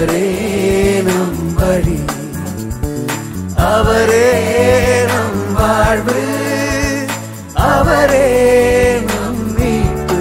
அவரே நம் வழி அவரே நம் வாழ்வு அவரே நம் மீட்பு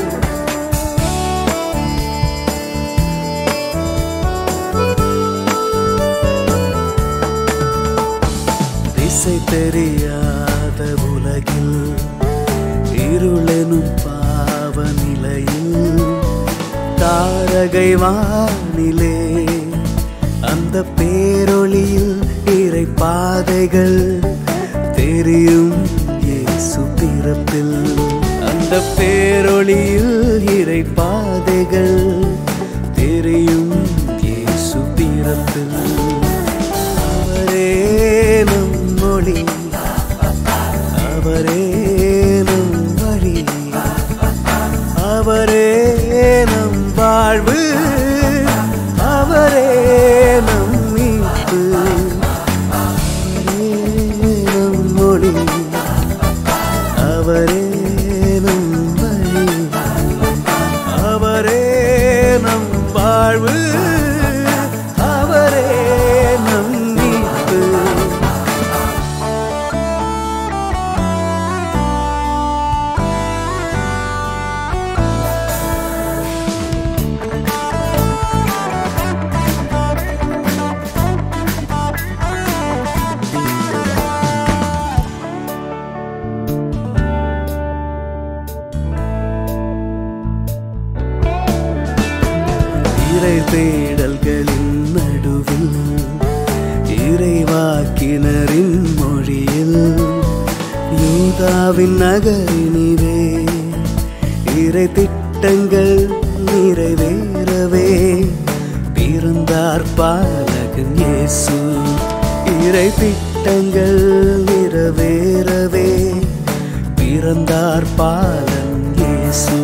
திசை தெரியாத உலகில் இருளெனும் பாவ நிலையில் தாரகை வானிலே அந்த பேரொளியில் இறை பாதைகள் தெரியும் இயேசு பிறப்பில் அந்த பேரொளியில் இறை பாதைகள் தெரியும் இயேசு பிறப்பில் அவரே நம் மொழி அவரே நம் வழி அவரே நம் வாழ்வு அவரே நம் மீட்பு அவரே நம் மொழி அவரே நம் வழி அவரே நம் வாழ்வு அவரே நம் மீட்பு இறை தேடல்களின் நடுவில் இறைவாக்கினரின் மொழியில் யூதாவின் நகரினிலே இறை திட்டங்கள் நிறைவேறவே பிறந்தார் பாலகன் இயேசு இறை திட்டங்கள் நிறைவேறவே பிறந்தார் பாலன் இயேசு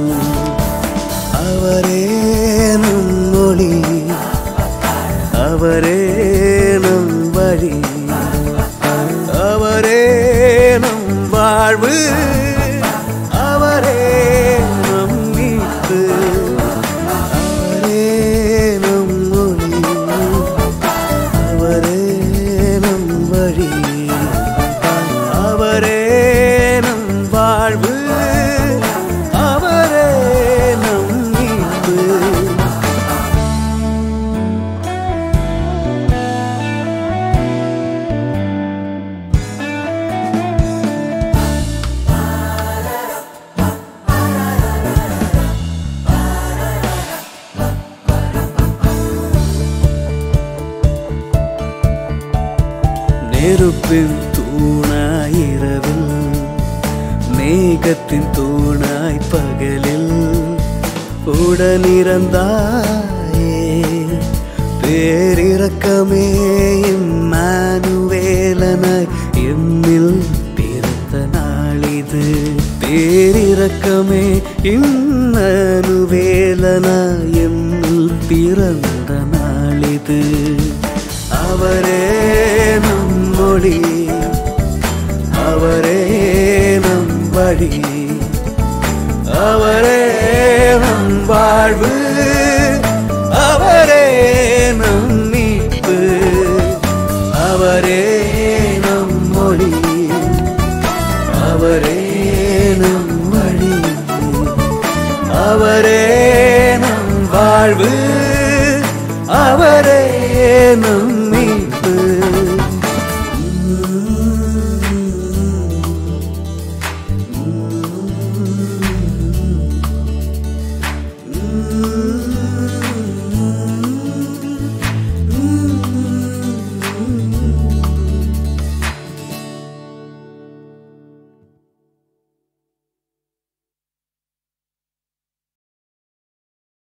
அவரே நம் மொழி அவரே நம் வழி அவரே நம் வாழ்வு அவரே நம் மீட்பு அவரே நம் மொழி அவரே நம் வழி அவரே நம் வாழ்வு அவரே நம் மீட்பு நெருப்பின் தூணாய் இரவில் மேகத்தின் தூணாய் பகலில் உடனிருந்தாயே பேரிரக்கமே இம்மானுவேலனாய் எம்மில் பிறந்த நாளிது பேரிரக்கமே இம்மானுவேலனாய் எம்மில் பிறந்த நாளிது அவரே நம் மொழி அவரே நம் வழி அவரே நம் வாழ்வு அவரே நம் மீட்பு அவரே நம் மொழி அவரே நம் வழி அவரே நம் வாழ்வு அவரே